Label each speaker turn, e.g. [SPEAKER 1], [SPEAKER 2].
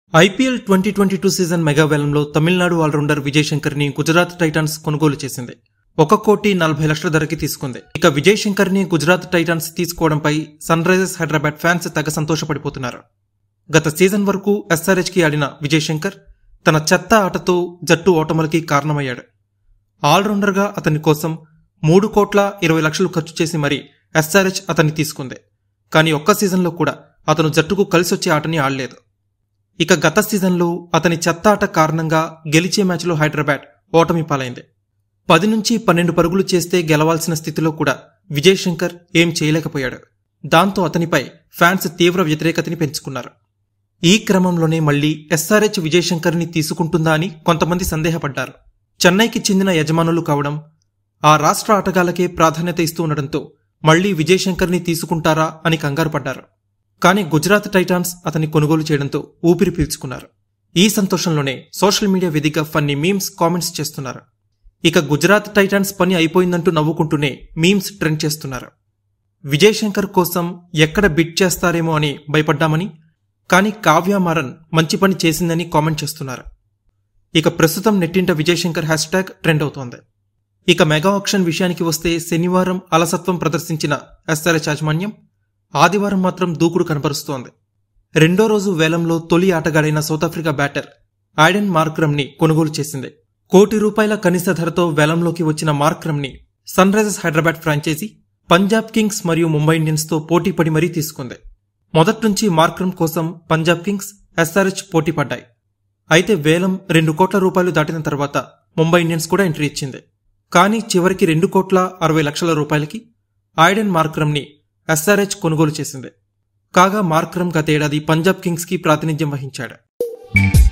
[SPEAKER 1] IPL twenty twenty two season mega వేలంలో Tamil Nadu allrounder Vijay Shankar ని Gujarat Titans కొనుగోలు చేసింది ఒక కోటి నలభై లక్షల ధరకి తీసుకుంది ఇక విజయ్ శంకర్ ని గుజరాత్ టైటాన్స్ తీసుకోవడంపై సన్ రైజర్స్ హైదరాబాద్ ఫ్యాన్స్ తెగ సంతోషపడిపోతున్నారు గత సీజన్ వరకు ఎస్ఆర్హెచ్ కి ఆడిన విజయ్ శంకర్ తన చెత్త ఆటతో జట్టు ఓటములకి కారణమయ్యాడు ఆల్రౌండర్ గా అతని కోసం మూడు కోట్ల ఇరవై లక్షలు ఖర్చు చేసి మరీ ఎస్ఆర్హెచ్ అతన్ని తీసుకుంది కానీ ఒక్క సీజన్లో కూడా అతను జట్టుకు కలిసొచ్చే ఆటని ఆడలేదు ఇక గత సీజన్లో అతని చెత్త ఆట కారణంగా గెలిచే మ్యాచ్లో హైదరాబాద్ ఓటమి పాలైంది పది నుంచి పన్నెండు పరుగులు చేస్తే గెలవాల్సిన స్థితిలో కూడా విజయ్ శంకర్ ఏం చేయలేకపోయాడు దాంతో అతనిపై ఫ్యాన్స్ తీవ్ర వ్యతిరేకతని పెంచుకున్నారు ఈ క్రమంలోనే మళ్లీ ఎస్ఆర్హెచ్ విజయ్ శంకర్ని తీసుకుంటుందా అని కొంతమంది సందేహపడ్డారు చెన్నైకి చెందిన యజమానులు కావడం ఆ రాష్ట్ర ఆటగాళ్లకే ప్రాధాన్యత ఇస్తూ ఉండడంతో మళ్లీ విజయ్ శంకర్ని తీసుకుంటారా అని కంగారు పడ్డారు కానీ గుజరాత్ టైటాన్స్ అతన్ని కొనుగోలు చేయడంతో ఊపిరి పీల్చుకున్నారు ఈ సంతోషంలోనే సోషల్ మీడియా వేదిక ఫన్నీ మీమ్స్ కామెంట్స్ చేస్తున్నారు ఇక గుజరాత్ టైటాన్స్ పని అయిపోయిందంటూ నవ్వుకుంటూనే మీమ్స్ ట్రెండ్ చేస్తున్నారు విజయ్ శంకర్ కోసం ఎక్కడ బిట్ చేస్తారేమో అని భయపడ్డామని కానీ కావ్య మారన్ మంచి పని చేసిందని కామెంట్ చేస్తున్నారు ఇక ప్రస్తుతం నెట్టింట Vijay Shankar hashtag trend అవుతోంది ఇక మెగా ఆక్షన్ విషయానికి వస్తే శనివారం అలసత్వం ప్రదర్శించిన ఎస్ఆర్హెచ్ యాజమాన్యం ఆదివారం మాత్రం దూకుడు కనపరుస్తోంది రెండో రోజు వేలంలో తొలి ఆటగాడైన south Africa batter Aiden Markram ని కొనుగోలు చేసింది కోటి రూపాయల కనీస ధరతో వేలంలోకి వచ్చిన మార్క్రమ్ ని sunrisers Hyderabad franchise Punjab kings మరియు ముంబై ఇండియన్స్ తో పోటీ పడి మరీ తీసుకుంది మొదట్నుంచి మార్క్రమ్ కోసం పంజాబ్ కింగ్స్ ఎస్ఆర్హెచ్ పోటీ పడ్డాయి అయితే వేలం రెండు కోట్ల రూపాయలు దాటిన తర్వాత ముంబై ఇండియన్స్ కూడా ఎంట్రీ ఇచ్చింది కానీ చివరికి రెండు కోట్ల అరవై లక్షల రూపాయలకి ఐడెన్ మార్క్రమ్ ని ఎస్ఆర్హెచ్ కొనుగోలు చేసింది కాగా మార్క్రమ్ గతేడాది పంజాబ్ కింగ్స్ కి ప్రాతినిధ్యం వహించాడు